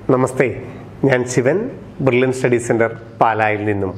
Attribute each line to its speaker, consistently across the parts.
Speaker 1: നമസ്തേ ഞാൻ Shivan brilliant study centre പാലായിൽ നിന്നും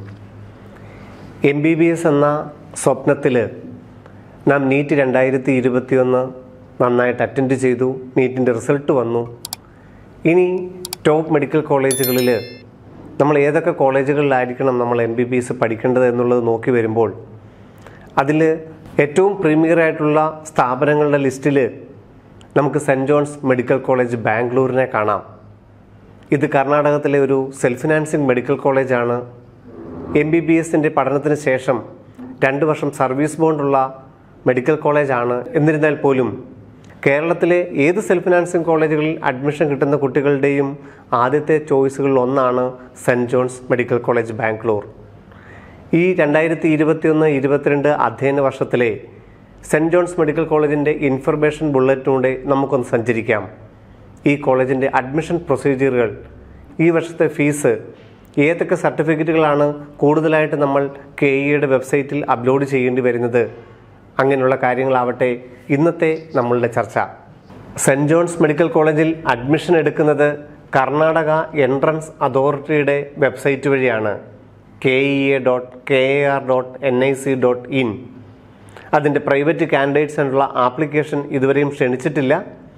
Speaker 1: എം ബി ബി എസ് എന്ന സ്വപ്നത്തിൽ നാം നീറ്റ് രണ്ടായിരത്തി ഇരുപത്തിയൊന്ന് നന്നായിട്ട് അറ്റൻഡ് ചെയ്തു നീറ്റിൻ്റെ റിസൾട്ട് വന്നു ഇനി ടോപ്പ് മെഡിക്കൽ കോളേജുകളിൽ നമ്മൾ ഏതൊക്കെ കോളേജുകളിലായിരിക്കണം നമ്മൾ എം ബി ബി എസ് പഠിക്കേണ്ടത് എന്നുള്ളത് നോക്കി വരുമ്പോൾ അതിൽ ഏറ്റവും പ്രീമിയർ ആയിട്ടുള്ള സ്ഥാപനങ്ങളുടെ ലിസ്റ്റിൽ നമുക്ക് സെൻറ് ജോൺസ് മെഡിക്കൽ കോളേജ് ബാംഗ്ലൂരിനെ കാണാം ഇത് കർണാടകത്തിലെ ഒരു സെൽഫ് ഫിനാൻസിങ് മെഡിക്കൽ കോളേജാണ് എം ബി ബി എസിൻ്റെ പഠനത്തിന് ശേഷം രണ്ട് വർഷം സർവീസ് ബോണ്ടുള്ള മെഡിക്കൽ കോളേജാണ് എന്നിരുന്നാൽ പോലും കേരളത്തിലെ ഏത് സെൽഫ് ഫിനാൻസിങ് കോളേജുകളിൽ അഡ്മിഷൻ കിട്ടുന്ന കുട്ടികളുടെയും ആദ്യത്തെ ചോയ്സുകളിൽ ഒന്നാണ് സെൻറ് ജോൺസ് മെഡിക്കൽ കോളേജ് ബാംഗ്ലൂർ ഈ രണ്ടായിരത്തി ഇരുപത്തിയൊന്ന് ഇരുപത്തിരണ്ട് അധ്യയന വർഷത്തിലെ സെൻറ് ജോൺസ് മെഡിക്കൽ കോളേജിൻ്റെ ഇൻഫർമേഷൻ ബുള്ളറ്റിലൂടെ നമുക്കൊന്ന് സഞ്ചരിക്കാം ഈ കോളേജിൻ്റെ അഡ്മിഷൻ പ്രൊസീജിയറുകൾ ഈ വർഷത്തെ ഫീസ് ഏതൊക്കെ സർട്ടിഫിക്കറ്റുകളാണ് കൂടുതലായിട്ട് നമ്മൾ കെ ഇയുടെ വെബ്സൈറ്റിൽ അപ്ലോഡ് ചെയ്യേണ്ടി വരുന്നത് അങ്ങനെയുള്ള കാര്യങ്ങളാവട്ടെ ഇന്നത്തെ നമ്മളുടെ ചർച്ച സെൻറ് ജോൺസ് മെഡിക്കൽ കോളേജിൽ അഡ്മിഷൻ എടുക്കുന്നത് കർണാടക എൻട്രൻസ് അതോറിറ്റിയുടെ വെബ്സൈറ്റ് വഴിയാണ് K E A dot K A R dot N I C dot in അതിൻ്റെ പ്രൈവറ്റ് കാൻഡിഡേറ്റ്സിനുള്ള ആപ്ലിക്കേഷൻ ഇതുവരെയും ക്ഷണിച്ചിട്ടില്ല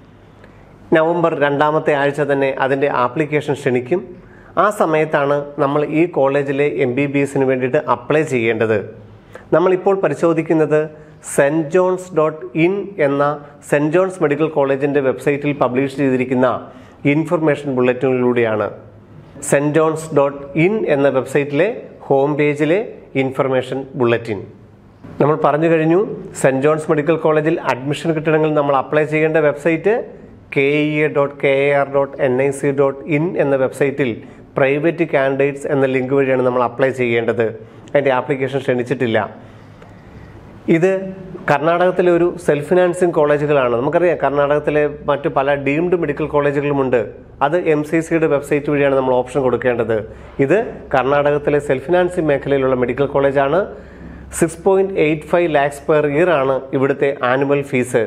Speaker 1: നവംബർ രണ്ടാമത്തെ ആഴ്ച തന്നെ അതിൻ്റെ ആപ്ലിക്കേഷൻ ക്ഷണിക്കും ആ സമയത്താണ് നമ്മൾ ഈ കോളേജിലെ എം ബി ബി എസിന് വേണ്ടിയിട്ട് അപ്ലൈ ചെയ്യേണ്ടത് നമ്മളിപ്പോൾ പരിശോധിക്കുന്നത് സെൻറ് ജോൺസ് ഡോട്ട് ഇൻ എന്ന സെൻറ് ജോൺസ് മെഡിക്കൽ കോളേജിൻ്റെ വെബ്സൈറ്റിൽ പബ്ലിഷ് ചെയ്തിരിക്കുന്ന ഇൻഫർമേഷൻ ബുള്ളറ്റിനിലൂടെയാണ് സെൻറ് ജോൺസ് ഡോട്ട് ഇൻ എന്ന വെബ്സൈറ്റിലെ ഹോം പേജിലെ ഇൻഫർമേഷൻ ബുള്ളറ്റിൻ നമ്മൾ പറഞ്ഞു കഴിഞ്ഞു സെൻറ് ജോൺസ് മെഡിക്കൽ കോളേജിൽ അഡ്മിഷൻ കിട്ടണമെങ്കിൽ നമ്മൾ അപ്ലൈ ചെയ്യേണ്ട website K E A dot K A R dot N I C dot in എന്ന വെബ്സൈറ്റിൽ പ്രൈവറ്റ് കാൻഡിഡേറ്റ്സ് എന്ന ലിങ്ക് വഴിയാണ് നമ്മൾ അപ്ലൈ ചെയ്യേണ്ടത് അതിൻ്റെ ആപ്ലിക്കേഷൻ ക്ഷണിച്ചിട്ടില്ല ഇത് കർണാടകത്തിലെ ഒരു സെൽഫ് ഫിനാൻസിങ് കോളേജുകളാണ് നമുക്കറിയാം കർണാടകത്തിലെ മറ്റു പല ഡീംഡ് മെഡിക്കൽ കോളേജുകളുമുണ്ട് അത് എം സി സിയുടെ വെബ്സൈറ്റ് വഴിയാണ് നമ്മൾ ഓപ്ഷൻ കൊടുക്കേണ്ടത് ഇത് കർണാടകത്തിലെ സെൽഫ് ഫിനാൻസിങ് മേഖലയിലുള്ള മെഡിക്കൽ കോളേജാണ് six point eight five lakhs per year ആണ് ഇവിടുത്തെ ആനുവൽ ഫീസ്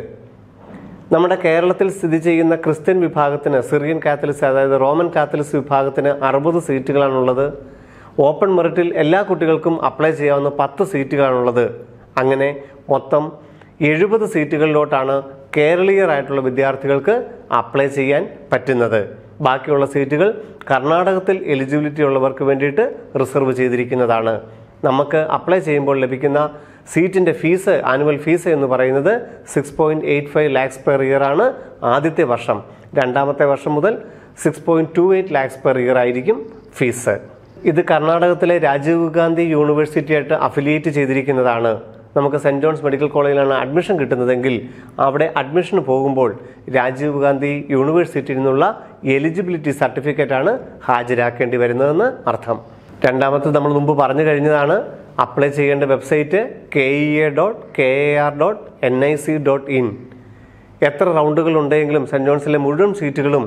Speaker 1: നമ്മുടെ കേരളത്തിൽ സ്ഥിതി ചെയ്യുന്ന ക്രിസ്ത്യൻ വിഭാഗത്തിന് സിറിയൻ കാത്തലിക്സ് അതായത് റോമൻ കാത്തലിക്സ് വിഭാഗത്തിന് അറുപത് സീറ്റുകളാണുള്ളത് ഓപ്പൺ മെറിറ്റിൽ എല്ലാ കുട്ടികൾക്കും അപ്ലൈ ചെയ്യാവുന്ന പത്ത് സീറ്റുകളാണുള്ളത് അങ്ങനെ മൊത്തം എഴുപത് സീറ്റുകളിലോട്ടാണ് കേരളീയരായിട്ടുള്ള വിദ്യാർത്ഥികൾക്ക് അപ്ലൈ ചെയ്യാൻ പറ്റുന്നത് ബാക്കിയുള്ള സീറ്റുകൾ കർണാടകത്തിൽ എലിജിബിലിറ്റി ഉള്ളവർക്ക് വേണ്ടിയിട്ട് റിസർവ് ചെയ്തിരിക്കുന്നതാണ് നമുക്ക് അപ്ലൈ ചെയ്യുമ്പോൾ ലഭിക്കുന്ന സീറ്റിൻ്റെ ഫീസ് ആനുവൽ ഫീസ് എന്ന് പറയുന്നത് six point eight five lakhs per year ആണ് ആദ്യത്തെ വർഷം രണ്ടാമത്തെ വർഷം മുതൽ six point two eight lakhs per year ആയിരിക്കും ഫീസ് ഇത് കർണാടകത്തിലെ രാജീവ് ഗാന്ധി യൂണിവേഴ്സിറ്റിയായിട്ട് അഫിലിയേറ്റ് ചെയ്തിരിക്കുന്നതാണ് നമുക്ക് സെൻറ് ജോൺസ് മെഡിക്കൽ കോളേജിലാണ് അഡ്മിഷൻ കിട്ടുന്നതെങ്കിൽ അവിടെ അഡ്മിഷന് പോകുമ്പോൾ രാജീവ് ഗാന്ധി യൂണിവേഴ്സിറ്റിയിൽ നിന്നുള്ള എലിജിബിലിറ്റി സർട്ടിഫിക്കറ്റാണ് ഹാജരാക്കേണ്ടി വരുന്നതെന്ന് അർത്ഥം രണ്ടാമത്തെ നമ്മൾ മുമ്പ് പറഞ്ഞു കഴിഞ്ഞതാണ് അപ്ലൈ ചെയ്യേണ്ട website K E A dot K A R dot N I C dot in എത്ര റൗണ്ടുകൾ ഉണ്ടെങ്കിലും സെൻറ് ജോൺസിലെ മുഴുവൻ സീറ്റുകളും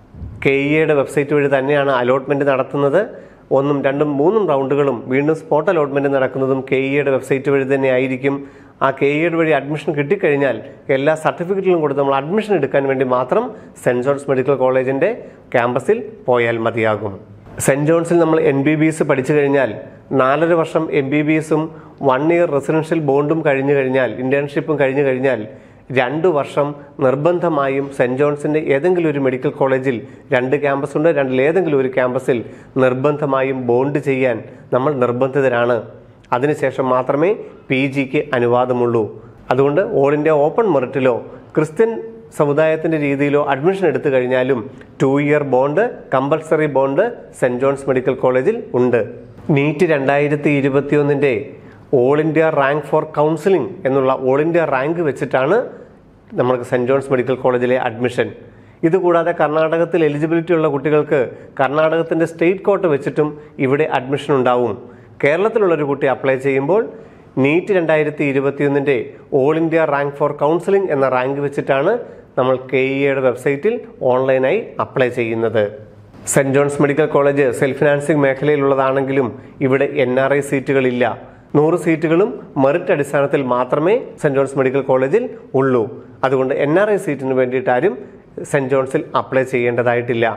Speaker 1: കെ ഇ എയുടെ വെബ്സൈറ്റ് വഴി തന്നെയാണ് അലോട്ട്മെൻറ്റ് നടത്തുന്നത് ഒന്നും രണ്ടും മൂന്നും റൗണ്ടുകളും വീണ്ടും സ്പോട്ട് അലോട്ട്മെൻറ്റ് നടക്കുന്നതും കെ ഇ എയുടെ വെബ്സൈറ്റ് വഴി തന്നെ ആയിരിക്കും ആ കെ ഇയുടെ വഴി അഡ്മിഷൻ കിട്ടിക്കഴിഞ്ഞാൽ എല്ലാ സർട്ടിഫിക്കറ്റുകളും കൊടുത്ത് നമ്മൾ അഡ്മിഷൻ എടുക്കാൻ വേണ്ടി മാത്രം സെൻറ് ജോൺസ് മെഡിക്കൽ കോളേജിൻ്റെ ക്യാമ്പസിൽ പോയാൽ മതിയാകും സെൻറ് ജോൺസിൽ നമ്മൾ എൻ ബി ബി എസ് പഠിച്ചു കഴിഞ്ഞാൽ നാലര വർഷം എം ബി ബി എസും വൺ ഇയർ റെസിഡൻഷ്യൽ ബോണ്ടും കഴിഞ്ഞു കഴിഞ്ഞാൽ ഇന്റേൺഷിപ്പും കഴിഞ്ഞു കഴിഞ്ഞാൽ രണ്ട് വർഷം നിർബന്ധമായും സെൻറ് ജോൺസിൻ്റെ ഏതെങ്കിലും ഒരു മെഡിക്കൽ കോളേജിൽ രണ്ട് ക്യാമ്പസ് ഉണ്ട് രണ്ടിൽ ഏതെങ്കിലും ഒരു ക്യാമ്പസിൽ നിർബന്ധമായും ബോണ്ട് ചെയ്യാൻ നമ്മൾ നിർബന്ധിതരാണ് അതിനുശേഷം മാത്രമേ പി ജിക്ക് അനുവാദമുള്ളൂ അതുകൊണ്ട് ഓൾ ഇന്ത്യ ഓപ്പൺ മെറിറ്റിലോ ക്രിസ്ത്യൻ സമുദായത്തിൻ്റെ രീതിയിലോ അഡ്മിഷൻ എടുത്തു കഴിഞ്ഞാലും two year bond compulsory bond സെൻറ് ജോൺസ് മെഡിക്കൽ കോളേജിൽ ഉണ്ട് നീറ്റ് രണ്ടായിരത്തി ഇരുപത്തിയൊന്നിൻ്റെ all India rank for counselling എന്നുള്ള ഓൾ ഇന്ത്യ റാങ്ക് വെച്ചിട്ടാണ് നമ്മൾക്ക് സെൻറ് ജോൺസ് മെഡിക്കൽ കോളേജിലെ അഡ്മിഷൻ ഇതുകൂടാതെ കർണാടകത്തിൽ എലിജിബിലിറ്റി ഉള്ള കുട്ടികൾക്ക് കർണാടകത്തിൻ്റെ സ്റ്റേറ്റ് കോട്ട് വെച്ചിട്ടും ഇവിടെ അഡ്മിഷൻ ഉണ്ടാവും കേരളത്തിലുള്ളൊരു കുട്ടി അപ്ലൈ ചെയ്യുമ്പോൾ നീറ്റ് രണ്ടായിരത്തി ഇരുപത്തിയൊന്നിൻ്റെ all India rank for counselling എന്ന റാങ്ക് വെച്ചിട്ടാണ് നമ്മൾ കെ ഇ എയുടെ വെബ്സൈറ്റിൽ ഓൺലൈനായി അപ്ലൈ ചെയ്യുന്നത് സെൻറ് John's Medical College self financing മേഖലയിലുള്ളതാണെങ്കിലും ഇവിടെ എൻ ആർ ഐ സീറ്റുകളില്ല നൂറ് സീറ്റുകളും മെറിറ്റ് അടിസ്ഥാനത്തിൽ മാത്രമേ സെൻറ് ജോൺസ് മെഡിക്കൽ കോളേജിൽ ഉള്ളൂ അതുകൊണ്ട് എൻ ആർ ഐ സീറ്റിന് വേണ്ടിയിട്ട് ആരും സെൻറ് ജോൺസിൽ അപ്ലൈ ചെയ്യേണ്ടതായിട്ടില്ല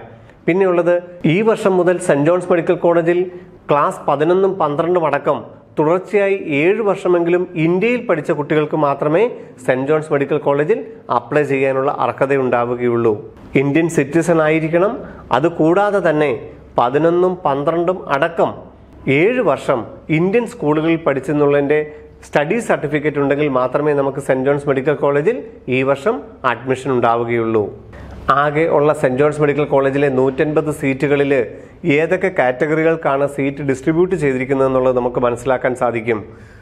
Speaker 1: പിന്നെയുള്ളത് ഈ വർഷം മുതൽ സെന്റ് ജോൺസ് മെഡിക്കൽ കോളേജിൽ ക്ലാസ് പതിനൊന്നും പന്ത്രണ്ടും അടക്കം തുടർച്ചയായി ഏഴ് വർഷമെങ്കിലും ഇന്ത്യയിൽ പഠിച്ച കുട്ടികൾക്ക് മാത്രമേ സെന്റ് ജോൺസ് മെഡിക്കൽ കോളേജിൽ അപ്ലൈ ചെയ്യാനുള്ള അർഹതയുണ്ടാവുകയുള്ളൂ ഇന്ത്യൻ സിറ്റിസൺ ആയിരിക്കണം അതുകൂടാതെ തന്നെ പതിനൊന്നും പന്ത്രണ്ടും അടക്കം ഏഴ് വർഷം ഇന്ത്യൻ സ്കൂളുകളിൽ പഠിച്ചെന്നുള്ളതിൻ്റെ സ്റ്റഡി സർട്ടിഫിക്കറ്റ് ഉണ്ടെങ്കിൽ മാത്രമേ നമുക്ക് സെന്റ് ജോൺസ് മെഡിക്കൽ കോളേജിൽ ഈ വർഷം അഡ്മിഷൻ ഉണ്ടാവുകയുള്ളൂ ആകെ ഉള്ള സെന്റ് ജോൺസ് മെഡിക്കൽ കോളേജിലെ നൂറ്റൻപത് സീറ്റുകളിൽ ഏതൊക്കെ കാറ്റഗറികൾക്കാണ് സീറ്റ് ഡിസ്ട്രിബ്യൂട്ട് ചെയ്തിരിക്കുന്നത് എന്നുള്ളത് നമുക്ക് മനസ്സിലാക്കാൻ സാധിക്കും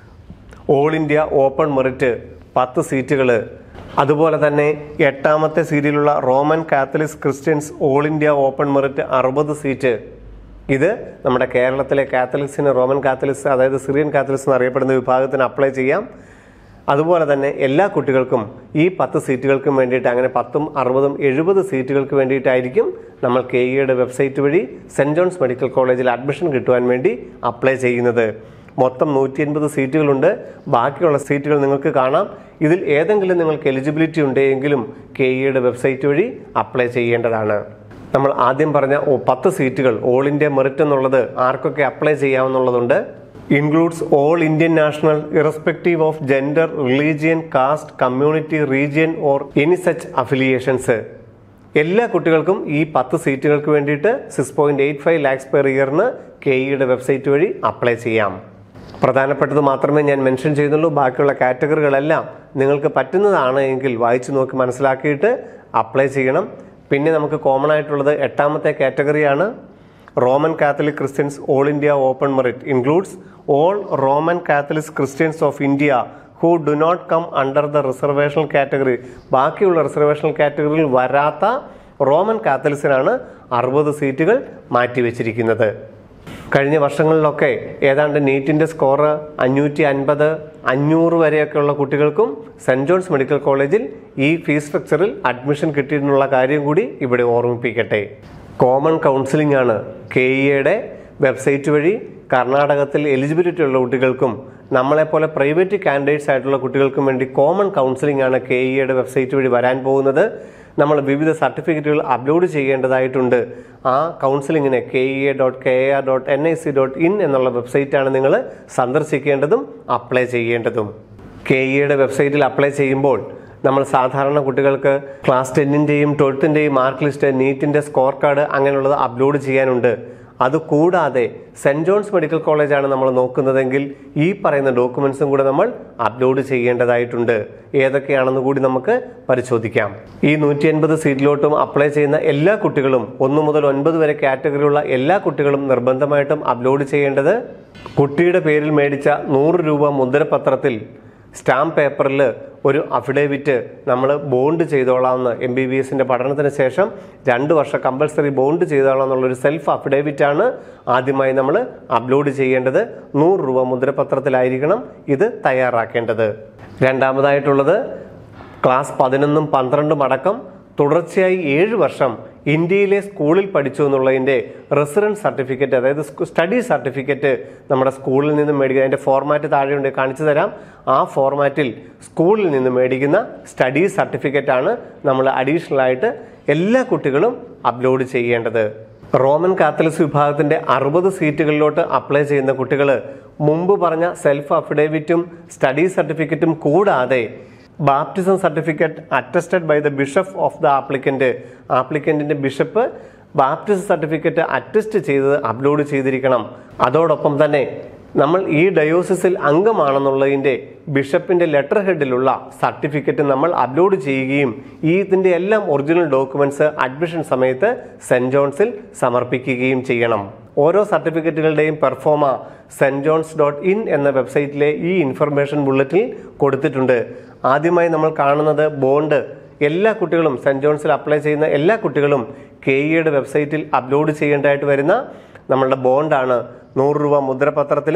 Speaker 1: ഓൾ ഇന്ത്യ ഓപ്പൺ മെറിറ്റ് പത്ത് സീറ്റുകൾ അതുപോലെ തന്നെ എട്ടാമത്തെ സീരിയലുള്ള Roman Catholics Christians all India open merit അറുപത് സീറ്റ് ഇത് നമ്മുടെ കേരളത്തിലെ കാത്തലിക്സിന് റോമൻ കാത്തലിക്സ് അതായത് സിറിയൻ കാത്തലിക്സ് എന്നറിയപ്പെടുന്ന വിഭാഗത്തിന് അപ്ലൈ ചെയ്യാം അതുപോലെ തന്നെ എല്ലാ കുട്ടികൾക്കും ഈ പത്ത് സീറ്റുകൾക്കും വേണ്ടിയിട്ട് അങ്ങനെ പത്തും അറുപതും എഴുപത് സീറ്റുകൾക്ക് വേണ്ടിയിട്ടായിരിക്കും നമ്മൾ കെ ഇയുടെ വെബ്സൈറ്റ് വഴി സെൻറ് ജോൺസ് മെഡിക്കൽ കോളേജിൽ അഡ്മിഷൻ കിട്ടുവാൻ വേണ്ടി അപ്ലൈ ചെയ്യുന്നത് മൊത്തം നൂറ്റി എൺപത് സീറ്റുകളുണ്ട് ബാക്കിയുള്ള സീറ്റുകൾ നിങ്ങൾക്ക് കാണാം ഇതിൽ ഏതെങ്കിലും നിങ്ങൾക്ക് എലിജിബിലിറ്റി ഉണ്ടെങ്കിലും കെ ഇയുടെ വെബ്സൈറ്റ് വഴി അപ്ലൈ ചെയ്യേണ്ടതാണ് നമ്മൾ ആദ്യം പറഞ്ഞ ഓ പത്ത് സീറ്റുകൾ ഓൾ ഇന്ത്യ മെറിറ്റ് എന്നുള്ളത് ആർക്കൊക്കെ അപ്ലൈ ചെയ്യാമെന്നുള്ളതുണ്ട് includes all Indian national irrespective of gender religion caste community region or any such affiliations എല്ലാ കുട്ടികൾക്കും ഈ പത്ത് സീറ്റുകൾക്ക് വേണ്ടിയിട്ട് six point eight five lakhs per ഇയറിന് കെ ഇയുടെ വെബ്സൈറ്റ് വഴി അപ്ലൈ ചെയ്യാം പ്രധാനപ്പെട്ടത് മാത്രമേ ഞാൻ മെൻഷൻ ചെയ്യുന്നുള്ളൂ ബാക്കിയുള്ള കാറ്റഗറികളെല്ലാം നിങ്ങൾക്ക് പറ്റുന്നതാണ് എങ്കിൽ വായിച്ചു നോക്കി മനസ്സിലാക്കിയിട്ട് അപ്ലൈ ചെയ്യണം പിന്നെ നമുക്ക് കോമൺ ആയിട്ടുള്ളത് എട്ടാമത്തെ കാറ്റഗറിയാണ് Roman Catholic Christians all India open merit includes all Roman Catholic Christians of India who do not come under the reservational category ബാക്കിയുള്ള റിസർവേഷണൽ കാറ്റഗറിയിൽ വരാത്ത റോമൻ കാത്തലിക്സിനാണ് അറുപത് സീറ്റുകൾ മാറ്റിവെച്ചിരിക്കുന്നത് കഴിഞ്ഞ വർഷങ്ങളിലൊക്കെ ഏതാണ്ട് നീറ്റിൻ്റെ സ്കോർ അഞ്ഞൂറ്റി അൻപത് അഞ്ഞൂറ് വരെയൊക്കെയുള്ള കുട്ടികൾക്കും സെൻറ് ജോൺസ് മെഡിക്കൽ കോളേജിൽ ഈ ഫീസ് സ്ട്രക്ചറിൽ അഡ്മിഷൻ കിട്ടിയിട്ടുള്ള കാര്യം കൂടി ഇവിടെ ഓർമ്മിപ്പിക്കട്ടെ കോമൺ കൗൺസിലിംഗ് ആണ് കെ ഇയുടെ വെബ്സൈറ്റ് വഴി കർണാടകത്തിൽ എലിജിബിലിറ്റി ഉള്ള കുട്ടികൾക്കും നമ്മളെപ്പോലെ പ്രൈവറ്റ് കാൻഡിഡേറ്റ്സ് ആയിട്ടുള്ള കുട്ടികൾക്കും വേണ്ടി കോമൺ കൗൺസിലിംഗ് ആണ് കെ ഇയുടെ വെബ്സൈറ്റ് വഴി വരാൻ പോകുന്നത് നമ്മൾ വിവിധ സർട്ടിഫിക്കറ്റുകൾ അപ്ലോഡ് ചെയ്യേണ്ടതായിട്ടുണ്ട് ആ കൗൺസിലിങ്ങിന് K E A dot K R dot N I C dot in എന്നുള്ള വെബ്സൈറ്റാണ് നിങ്ങൾ സന്ദർശിക്കേണ്ടതും അപ്ലൈ ചെയ്യേണ്ടതും കെ ഇയുടെ വെബ്സൈറ്റിൽ അപ്ലൈ ചെയ്യുമ്പോൾ നമ്മൾ സാധാരണ കുട്ടികൾക്ക് ക്ലാസ് ടെന്നിൻ്റെയും ട്വൽത്തിൻ്റെയും മാർക്ക് ലിസ്റ്റ് നീറ്റിൻ്റെ സ്കോർ കാർഡ് അങ്ങനെയുള്ളത് അപ്ലോഡ് ചെയ്യാനുണ്ട് അതുകൂടാതെ സെൻറ് ജോൺസ് മെഡിക്കൽ കോളേജാണ് നമ്മൾ നോക്കുന്നതെങ്കിൽ ഈ പറയുന്ന ഡോക്യുമെന്റ്സും കൂടെ നമ്മൾ അപ്ലോഡ് ചെയ്യേണ്ടതായിട്ടുണ്ട് ഏതൊക്കെയാണെന്ന് കൂടി നമുക്ക് പരിശോധിക്കാം ഈ നൂറ്റി അൻപത് സീറ്റിലോട്ടും അപ്ലൈ ചെയ്യുന്ന എല്ലാ കുട്ടികളും ഒന്ന് മുതൽ ഒൻപത് വരെ കാറ്റഗറിയുള്ള എല്ലാ കുട്ടികളും നിർബന്ധമായിട്ടും അപ്ലോഡ് ചെയ്യേണ്ടത് കുട്ടിയുടെ പേരിൽ മേടിച്ച നൂറ് രൂപ മുദ്രപത്രത്തിൽ സ്റ്റാമ്പ് പേപ്പറിൽ ഒരു അഫിഡേവിറ്റ് നമ്മൾ ബോണ്ട് ചെയ്തോളാമെന്ന് എം ബി ബി എസിൻ്റെ പഠനത്തിന് ശേഷം രണ്ട് വർഷം കമ്പൽസറി ബോണ്ട് ചെയ്തോളാം എന്നുള്ളൊരു സെൽഫ് അഫിഡേവിറ്റ് ആണ് ആദ്യമായി നമ്മൾ അപ്ലോഡ് ചെയ്യേണ്ടത് നൂറ് രൂപ മുദ്രപത്രത്തിലായിരിക്കണം ഇത് തയ്യാറാക്കേണ്ടത് രണ്ടാമതായിട്ടുള്ളത് ക്ലാസ് പതിനൊന്നും പന്ത്രണ്ടും അടക്കം തുടർച്ചയായി ഏഴ് വർഷം ഇന്ത്യയിലെ സ്കൂളിൽ പഠിച്ചു എന്നുള്ളതിൻ്റെ റെസിഡൻസ് സർട്ടിഫിക്കറ്റ് അതായത് സ്റ്റഡി സർട്ടിഫിക്കറ്റ് നമ്മുടെ സ്കൂളിൽ നിന്ന് മേടിക്കുക അതിൻ്റെ ഫോർമാറ്റ് താഴെയുണ്ട് കാണിച്ചു തരാം ആ ഫോർമാറ്റിൽ സ്കൂളിൽ നിന്ന് മേടിക്കുന്ന സ്റ്റഡി സർട്ടിഫിക്കറ്റ് ആണ് നമ്മൾ അഡീഷണൽ ആയിട്ട് എല്ലാ കുട്ടികളും അപ്ലോഡ് ചെയ്യേണ്ടത് റോമൻ കാത്തലിക്സ് വിഭാഗത്തിന്റെ അറുപത് സീറ്റുകളിലോട്ട് അപ്ലൈ ചെയ്യുന്ന കുട്ടികൾ മുമ്പ് പറഞ്ഞ സെൽഫ് അഫിഡേവിറ്റും സ്റ്റഡി സർട്ടിഫിക്കറ്റും കൂടാതെ baptism certificate attested by the bishop of the applicant ആപ്ലിക്കന്റിന്റെ bishop baptism certificate attest ചെയ്ത് അപ്ലോഡ് ചെയ്തിരിക്കണം അതോടൊപ്പം തന്നെ നമ്മൾ ഈ ഡയോസിസിൽ അംഗമാണെന്നുള്ളതിൻ്റെ ബിഷപ്പിന്റെ ലെറ്റർ ഹെഡിലുള്ള സർട്ടിഫിക്കറ്റ് നമ്മൾ അപ്ലോഡ് ചെയ്യുകയും ഈ ഇതിൻ്റെ എല്ലാം ഒറിജിനൽ ഡോക്യുമെന്റ്സ് അഡ്മിഷൻ സമയത്ത് സെന്റ് ജോൺസിൽ സമർപ്പിക്കുകയും ചെയ്യണം ഓരോ സർട്ടിഫിക്കറ്റുകളുടെയും proforma saint John's dot in എന്ന വെബ്സൈറ്റിലെ ഈ ഇൻഫർമേഷൻ ബുള്ളറ്റിൽ കൊടുത്തിട്ടുണ്ട് ആദ്യമായി നമ്മൾ കാണുന്നത് ബോണ്ട് എല്ലാ കുട്ടികളും സെന്റ് ജോൺസിൽ അപ്ലൈ ചെയ്യുന്ന എല്ലാ കുട്ടികളും കെ ഇയുടെ വെബ്സൈറ്റിൽ അപ്ലോഡ് ചെയ്യേണ്ടതായിട്ട് വരുന്ന നമ്മളുടെ ബോണ്ടാണ് നൂറ് രൂപ മുദ്രപത്രത്തിൽ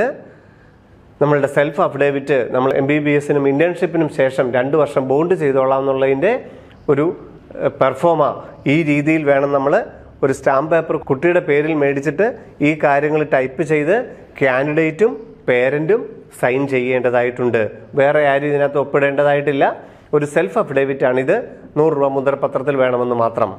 Speaker 1: നമ്മളുടെ സെൽഫ് അഫിഡേവിറ്റ് നമ്മൾ എം ബി ബി എസിനും ഇന്റേൺഷിപ്പിനും ശേഷം രണ്ട് വർഷം ബോണ്ട് ചെയ്തോളാം എന്നുള്ളതിൻ്റെ ഒരു പെർഫോമ ഈ രീതിയിൽ വേണം നമ്മൾ ഒരു സ്റ്റാമ്പ് പേപ്പർ കുട്ടിയുടെ പേരിൽ മേടിച്ചിട്ട് ഈ കാര്യങ്ങൾ ടൈപ്പ് ചെയ്ത് കാൻഡിഡേറ്റും പേരൻറ്റും സൈൻ ചെയ്യേണ്ടതായിട്ടുണ്ട് വേറെ ആരും ഇതിനകത്ത് ഒപ്പിടേണ്ടതായിട്ടില്ല ഒരു സെൽഫ് അഫിഡേവിറ്റ് ആണിത് നൂറ് രൂപ മുദ്രപത്രത്തിൽ വേണമെന്ന് മാത്രം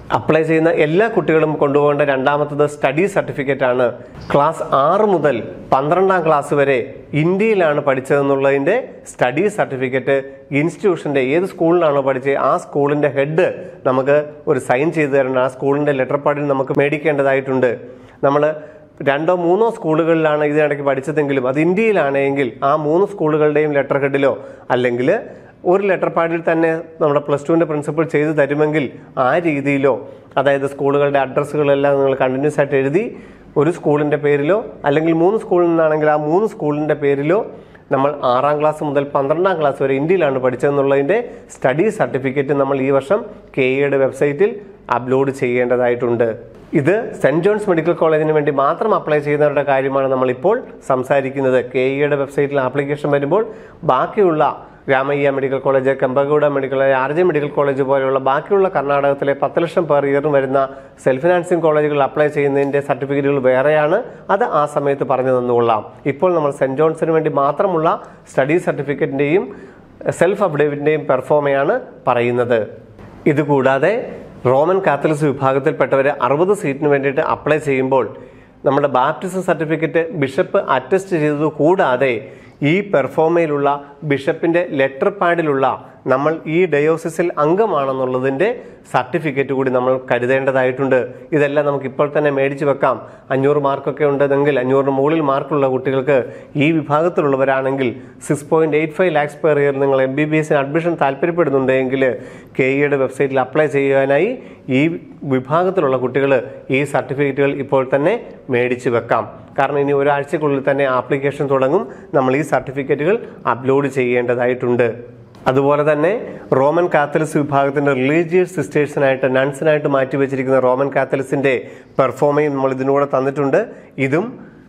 Speaker 1: അപ്ലൈ ചെയ്യുന്ന എല്ലാ കുട്ടികളും കൊണ്ടുപോകേണ്ട രണ്ടാമത്തത് സ്റ്റഡി സർട്ടിഫിക്കറ്റ് ആണ് ക്ലാസ് ആറ് മുതൽ പന്ത്രണ്ടാം ക്ലാസ് വരെ ഇന്ത്യയിലാണ് പഠിച്ചതെന്നുള്ളതിന്റെ സ്റ്റഡി സർട്ടിഫിക്കറ്റ് ഇൻസ്റ്റിറ്റ്യൂഷന്റെ ഏത് സ്കൂളിലാണോ പഠിച്ചത് ആ സ്കൂളിന്റെ ഹെഡ് നമുക്ക് ഒരു സൈൻ ചെയ്തു തരണം ആ സ്കൂളിന്റെ ലെറ്റർ പാഡിൽ നമുക്ക് മേടിക്കേണ്ടതായിട്ടുണ്ട് നമ്മൾ രണ്ടോ മൂന്നോ സ്കൂളുകളിലാണ് ഇതിനിടയ്ക്ക് പഠിച്ചതെങ്കിലും അത് ഇന്ത്യയിലാണെങ്കിൽ ആ മൂന്ന് സ്കൂളുകളുടെയും ലെറ്റർ ഹെഡിലോ അല്ലെങ്കിൽ ഒരു ലെറ്റർ പാഡിൽ തന്നെ നമ്മുടെ പ്ലസ് ടുവിൻ്റെ പ്രിൻസിപ്പൾ ചെയ്തു തരുമെങ്കിൽ ആ രീതിയിലോ അതായത് സ്കൂളുകളുടെ അഡ്രസ്സുകളെല്ലാം നിങ്ങൾ കണ്ടിന്യൂസ് ആയിട്ട് എഴുതി ഒരു സ്കൂളിൻ്റെ പേരിലോ അല്ലെങ്കിൽ മൂന്ന് സ്കൂളിൽ നിന്നാണെങ്കിൽ ആ മൂന്ന് സ്കൂളിൻ്റെ പേരിലോ നമ്മൾ ആറാം ക്ലാസ് മുതൽ പന്ത്രണ്ടാം ക്ലാസ് വരെ ഇന്ത്യയിലാണ് പഠിച്ചതെന്നുള്ളതിൻ്റെ സ്റ്റഡി സർട്ടിഫിക്കറ്റ് നമ്മൾ ഈ വർഷം കെ ഇയുടെ വെബ്സൈറ്റിൽ അപ്ലോഡ് ചെയ്യേണ്ടതായിട്ടുണ്ട് ഇത് സെന്റ് ജോൺസ് മെഡിക്കൽ കോളേജിന് വേണ്ടി മാത്രം അപ്ലൈ ചെയ്യുന്നവരുടെ കാര്യമാണ് നമ്മളിപ്പോൾ സംസാരിക്കുന്നത് കെ ഇയുടെ വെബ്സൈറ്റിൽ ആപ്ലിക്കേഷൻ വരുമ്പോൾ ബാക്കിയുള്ള Ramaiah medical college Kempegowda medical college R J medical college പോലെയുള്ള ബാക്കിയുള്ള കർണാടകത്തിലെ പത്ത് ലക്ഷം പേർ ഇയറും വരുന്ന സെൽഫ് ഫിനാൻസിങ് കോളേജുകൾ അപ്ലൈ ചെയ്യുന്നതിന്റെ സർട്ടിഫിക്കറ്റുകൾ വേറെയാണ് അത് ആ സമയത്ത് പറഞ്ഞു തന്നുകൊള്ളാം ഇപ്പോൾ നമ്മൾ സെന്റ് ജോൺസിന് വേണ്ടി മാത്രമുള്ള സ്റ്റഡി സർട്ടിഫിക്കറ്റിന്റെയും സെൽഫ് അഫിഡേവിറ്റിന്റെയും പെർഫോമയാണ് പറയുന്നത് ഇതുകൂടാതെ റോമൻ കാത്തലിക്സ് വിഭാഗത്തിൽപ്പെട്ടവർ അറുപത് സീറ്റിന് വേണ്ടിയിട്ട് അപ്ലൈ ചെയ്യുമ്പോൾ നമ്മുടെ ബാപ്റ്റിസം സർട്ടിഫിക്കറ്റ് ബിഷപ്പ് അറ്റസ്റ്റ് ചെയ്തത് കൂടാതെ ഈ പെർഫോമയിലുള്ള ബിഷപ്പിന്റെ ലെറ്റർ പാഡിലുള്ള നമ്മൾ ഈ ഡയോസിസിൽ അംഗമാണെന്നുള്ളതിന്റെ സർട്ടിഫിക്കറ്റ് കൂടി നമ്മൾ കരുതേണ്ടതായിട്ടുണ്ട് ഇതെല്ലാം നമുക്ക് ഇപ്പോൾ തന്നെ മേടിച്ചു വെക്കാം അഞ്ഞൂറ് മാർക്കൊക്കെ ഉണ്ടെങ്കിൽ അഞ്ഞൂറിന് മുകളിൽ മാർക്കുള്ള കുട്ടികൾക്ക് ഈ വിഭാഗത്തിലുള്ളവരാണെങ്കിൽ six point eight five lakhs per year നിങ്ങൾ എം ബി ബി എസിന് അഡ്മിഷൻ താല്പര്യപ്പെടുന്നുണ്ടെങ്കിൽ കെ ഇയുടെ വെബ്സൈറ്റിൽ അപ്ലൈ ചെയ്യാനായി ഈ വിഭാഗത്തിലുള്ള കുട്ടികൾ ഈ സർട്ടിഫിക്കറ്റുകൾ ഇപ്പോൾ തന്നെ മേടിച്ചു വെക്കാം കാരണം ഇനി ഒരാഴ്ചക്കുള്ളിൽ തന്നെ ആപ്ലിക്കേഷൻ തുടങ്ങും നമ്മൾ ഈ സർട്ടിഫിക്കറ്റുകൾ അപ്ലോഡ് ചെയ്യേണ്ടതായിട്ടുണ്ട് അതുപോലെ തന്നെ റോമൻ കാത്തലിക്സ് വിഭാഗത്തിന്റെ റിലീജിയസ് സിസ്റ്റേഴ്സിനായിട്ട് നൺസിനായിട്ട് മാറ്റി വെച്ചിരിക്കുന്ന റോമൻ കാത്തലിക്സിന്റെ പെർഫോമയും നമ്മൾ ഇതിനൂടെ തന്നിട്ടുണ്ട് ഇതും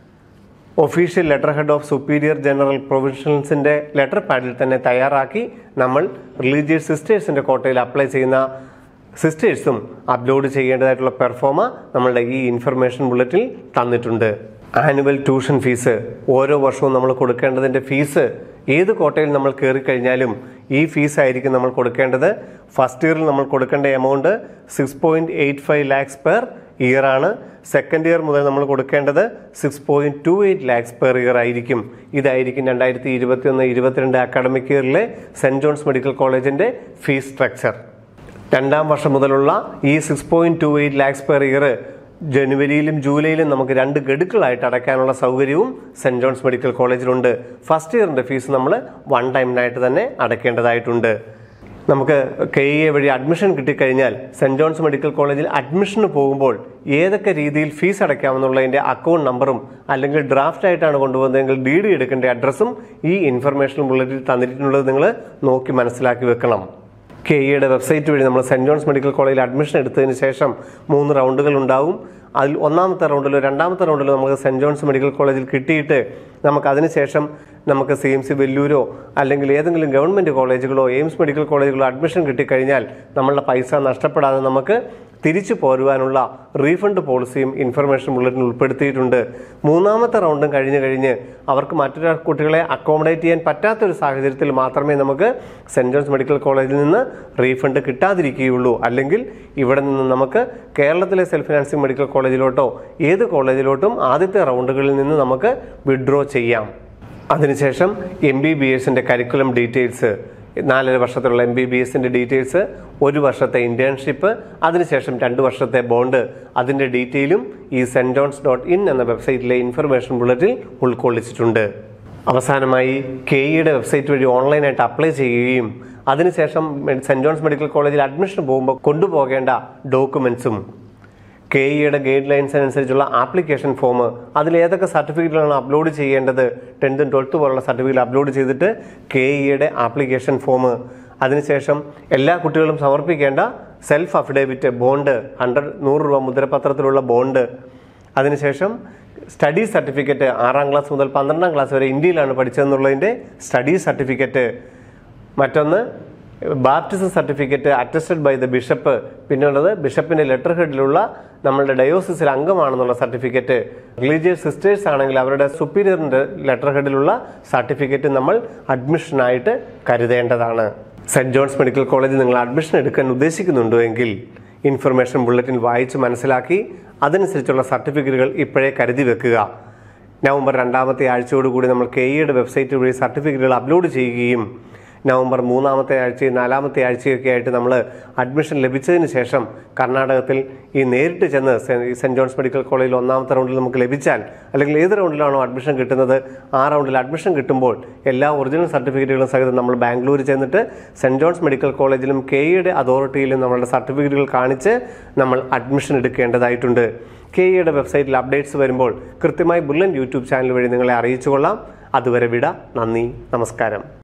Speaker 1: official letter head of superior general പ്രൊവിൻഷ്യൽസിന്റെ ലെറ്റർ പാഡിൽ തന്നെ തയ്യാറാക്കി നമ്മൾ റിലീജിയസ് സിസ്റ്റേഴ്സിന്റെ കോട്ടയിൽ അപ്ലൈ ചെയ്യുന്ന സിസ്റ്റേഴ്സും അപ്ലോഡ് ചെയ്യേണ്ടതായിട്ടുള്ള പെർഫോമ നമ്മളുടെ ഈ ഇൻഫർമേഷൻ ബുള്ളറ്റിൽ തന്നിട്ടുണ്ട് ആനുവൽ ട്യൂഷൻ ഫീസ് ഓരോ വർഷവും നമ്മൾ കൊടുക്കേണ്ടതിന്റെ ഫീസ് ഏത് കോട്ടയിൽ നമ്മൾ കയറി കഴിഞ്ഞാലും ഈ ഫീസ് ആയിരിക്കും നമ്മൾ കൊടുക്കേണ്ടത് ഫസ്റ്റ് ഇയറിൽ നമ്മൾ കൊടുക്കേണ്ട amount six point eight five lakhs per year ആണ് സെക്കൻഡ് ഇയർ മുതൽ നമ്മൾ കൊടുക്കേണ്ടത് six point two eight lakhs per year ആയിരിക്കും ഇതായിരിക്കും രണ്ടായിരത്തി ഇരുപത്തി ഒന്ന് ഇരുപത്തിരണ്ട് അക്കാഡമിക് ഇയറിലെ സെന്റ് ജോൺസ് മെഡിക്കൽ കോളേജിന്റെ ഫീസ് സ്ട്രക്ചർ രണ്ടാം വർഷം മുതലുള്ള ഈ six point two eight lakhs per year ജനുവരിയിലും ജൂലൈയിലും നമുക്ക് രണ്ട് ഗഡുക്കളായിട്ട് അടയ്ക്കാനുള്ള സൗകര്യവും സെന്റ് ജോൺസ് മെഡിക്കൽ കോളേജിലുണ്ട് ഫസ്റ്റ് ഇയറിന്റെ ഫീസ് നമ്മൾ വൺ ടൈമിനായിട്ട് തന്നെ അടയ്ക്കേണ്ടതായിട്ടുണ്ട് നമുക്ക് കെ ഇ എ വഴി അഡ്മിഷൻ കിട്ടിക്കഴിഞ്ഞാൽ സെന്റ് ജോൺസ് മെഡിക്കൽ കോളേജിൽ അഡ്മിഷന് പോകുമ്പോൾ ഏതൊക്കെ രീതിയിൽ ഫീസ് അടയ്ക്കാമെന്നുള്ളതിന്റെ അക്കൗണ്ട് നമ്പറും അല്ലെങ്കിൽ ഡ്രാഫ്റ്റ് ആയിട്ടാണ് കൊണ്ടുപോകുന്നതെങ്കിൽ ഡി ഡി എടുക്കേണ്ട അഡ്രസ്സും ഈ ഇൻഫർമേഷൻ ബുള്ളറ്റിൽ തന്നിട്ടുള്ളത് നിങ്ങൾ നോക്കി മനസ്സിലാക്കി വെക്കണം കെ ഇയുടെ വെബ്സൈറ്റ് വഴി നമ്മൾ സെന്റ് ജോൺസ് മെഡിക്കൽ കോളേജിൽ അഡ്മിഷൻ എടുത്തതിന് ശേഷം മൂന്ന് റൗണ്ടുകൾ ഉണ്ടാവും അതിൽ ഒന്നാമത്തെ റൗണ്ടിലോ രണ്ടാമത്തെ റൗണ്ടിലോ നമുക്ക് സെന്റ് ജോൺസ് മെഡിക്കൽ കോളേജിൽ കിട്ടിയിട്ട് നമുക്ക് അതിനുശേഷം നമുക്ക് സി എം സി വെല്ലൂരോ അല്ലെങ്കിൽ ഏതെങ്കിലും ഗവൺമെൻറ് കോളേജുകളോ എയിംസ് മെഡിക്കൽ കോളേജുകളോ അഡ്മിഷൻ കിട്ടിക്കഴിഞ്ഞാൽ നമ്മളുടെ പൈസ നഷ്ടപ്പെടാതെ നമുക്ക് തിരിച്ചു പോരുവാനുള്ള റീഫണ്ട് പോളിസിയും ഇൻഫർമേഷൻ ബുള്ളറ്റിൻ ഉൾപ്പെടുത്തിയിട്ടുണ്ട് മൂന്നാമത്തെ റൗണ്ടും കഴിഞ്ഞ് കഴിഞ്ഞ് അവർക്ക് മറ്റൊരു കുട്ടികളെ അക്കോമഡേറ്റ് ചെയ്യാൻ പറ്റാത്തൊരു സാഹചര്യത്തിൽ മാത്രമേ നമുക്ക് സെന്റ് ജോൺസ് മെഡിക്കൽ കോളേജിൽ നിന്ന് റീഫണ്ട് കിട്ടാതിരിക്കുകയുള്ളൂ അല്ലെങ്കിൽ ഇവിടെ നിന്ന് നമുക്ക് കേരളത്തിലെ സെൽഫ് ഫിനാൻസിങ് മെഡിക്കൽ കോളേജിലോട്ടോ ഏത് കോളേജിലോട്ടും ആദ്യത്തെ റൗണ്ടുകളിൽ നിന്ന് നമുക്ക് വിഡ്രോ ചെയ്യാം അതിനുശേഷം എം ബി ബി എസിൻ്റെ കരിക്കുലം ഡീറ്റെയിൽസ് നാലര വർഷത്തിലുള്ള എം ബി ബി എസിൻ്റെ ഡീറ്റെയിൽസ് ഒരു വർഷത്തെ ഇന്റേൺഷിപ്പ് അതിനുശേഷം രണ്ട് വർഷത്തെ ബോണ്ട് അതിൻ്റെ ഡീറ്റെയിലും ഈ സെൻറ് ജോൺസ് ഡോട്ട് ഇൻ എന്ന വെബ്സൈറ്റിലെ ഇൻഫർമേഷൻ ബുള്ളറ്റിൽ ഉൾക്കൊള്ളിച്ചിട്ടുണ്ട് അവസാനമായി കെ ഇയുടെ വെബ്സൈറ്റ് വഴി ഓൺലൈനായിട്ട് അപ്ലൈ ചെയ്യുകയും അതിനുശേഷം സെൻറ് ജോൺസ് മെഡിക്കൽ കോളേജിൽ അഡ്മിഷൻ പോകുമ്പോൾ കൊണ്ടുപോകേണ്ട ഡോക്യുമെൻസും കെ ഇയുടെ ഗൈഡ് ലൈൻസ് അനുസരിച്ചുള്ള ആപ്ലിക്കേഷൻ ഫോം അതിൽ ഏതൊക്കെ സർട്ടിഫിക്കറ്റുകളാണ് അപ്ലോഡ് ചെയ്യേണ്ടത് ടെൻത്തും ട്വൽത്ത് പോലുള്ള സർട്ടിഫിക്കറ്റ് അപ്ലോഡ് ചെയ്തിട്ട് കെ ഇയുടെ ആപ്ലിക്കേഷൻ ഫോം അതിനുശേഷം എല്ലാ കുട്ടികളും സമർപ്പിക്കേണ്ട സെൽഫ് അഫിഡേവിറ്റ് ബോണ്ട് ഹൺഡ്രഡ് നൂറ് രൂപ മുദ്രപത്രത്തിലുള്ള ബോണ്ട് അതിനുശേഷം സ്റ്റഡി സർട്ടിഫിക്കറ്റ് ആറാം ക്ലാസ് മുതൽ പന്ത്രണ്ടാം ക്ലാസ് വരെ ഇന്ത്യയിലാണ് പഠിച്ചതെന്നുള്ളതിൻ്റെ സ്റ്റഡി സർട്ടിഫിക്കറ്റ് മറ്റൊന്ന് baptism certificate attested by the bishop പിന്നുള്ളത് ബിഷപ്പിന്റെ ലെറ്റർ ഹെഡിലുള്ള നമ്മളുടെ ഡയോസിസിൽ അംഗമാണെന്നുള്ള സർട്ടിഫിക്കറ്റ് റിലീജിയസ് സിസ്റ്റേഴ്സ് ആണെങ്കിൽ അവരുടെ സുപ്പീരിയറിന്റെ ലെറ്റർ ഹെഡിലുള്ള സർട്ടിഫിക്കറ്റ് നമ്മൾ അഡ്മിഷനായിട്ട് കരുതേണ്ടതാണ് സെന്റ് ജോൺസ് മെഡിക്കൽ കോളേജിൽ നിങ്ങൾ അഡ്മിഷൻ എടുക്കാൻ ഉദ്ദേശിക്കുന്നുണ്ടോ എങ്കിൽ ഇൻഫർമേഷൻ ബുള്ളറ്റിൻ വായിച്ച് മനസ്സിലാക്കി അതനുസരിച്ചുള്ള സർട്ടിഫിക്കറ്റുകൾ ഇപ്പോഴേ കരുതി വെക്കുക നവംബർ രണ്ടാമത്തെ ആഴ്ചയോടുകൂടി നമ്മൾ കെ ഇയുടെ വെബ്സൈറ്റ് വഴി സർട്ടിഫിക്കറ്റുകൾ അപ്ലോഡ് ചെയ്യുകയും നവംബർ മൂന്നാമത്തെ ആഴ്ചയും നാലാമത്തെ ആഴ്ചയൊക്കെ ആയിട്ട് നമ്മൾ അഡ്മിഷൻ ലഭിച്ചതിന് ശേഷം കർണാടകത്തിൽ ഈ നേരിട്ട് ചെന്ന് സെ- സെൻറ് ജോൺസ് മെഡിക്കൽ കോളേജിൽ ഒന്നാമത്തെ റൗണ്ടിൽ നമുക്ക് ലഭിച്ചാൽ അല്ലെങ്കിൽ ഏത് റൗണ്ടിലാണോ അഡ്മിഷൻ കിട്ടുന്നത് ആ റൗണ്ടിൽ അഡ്മിഷൻ കിട്ടുമ്പോൾ എല്ലാ ഒറിജിനൽ സർട്ടിഫിക്കറ്റുകളും സഹിതം നമ്മൾ ബാംഗ്ലൂർ ചെന്നിട്ട് സെൻറ് ജോൺസ് മെഡിക്കൽ കോളേജിലും കെ ഇയുടെ അതോറിറ്റിയിലും നമ്മളുടെ സർട്ടിഫിക്കറ്റുകൾ കാണിച്ച് നമ്മൾ അഡ്മിഷൻ എടുക്കേണ്ടതായിട്ടുണ്ട് കെ ഇയുടെ വെബ്സൈറ്റിൽ അപ്ഡേറ്റ്സ് വരുമ്പോൾ കൃത്യമായി ബുള്ളൻ യൂട്യൂബ് ചാനൽ വഴി നിങ്ങളെ അറിയിച്ചു കൊള്ളാം അതുവരെ വിട നന്ദി നമസ്കാരം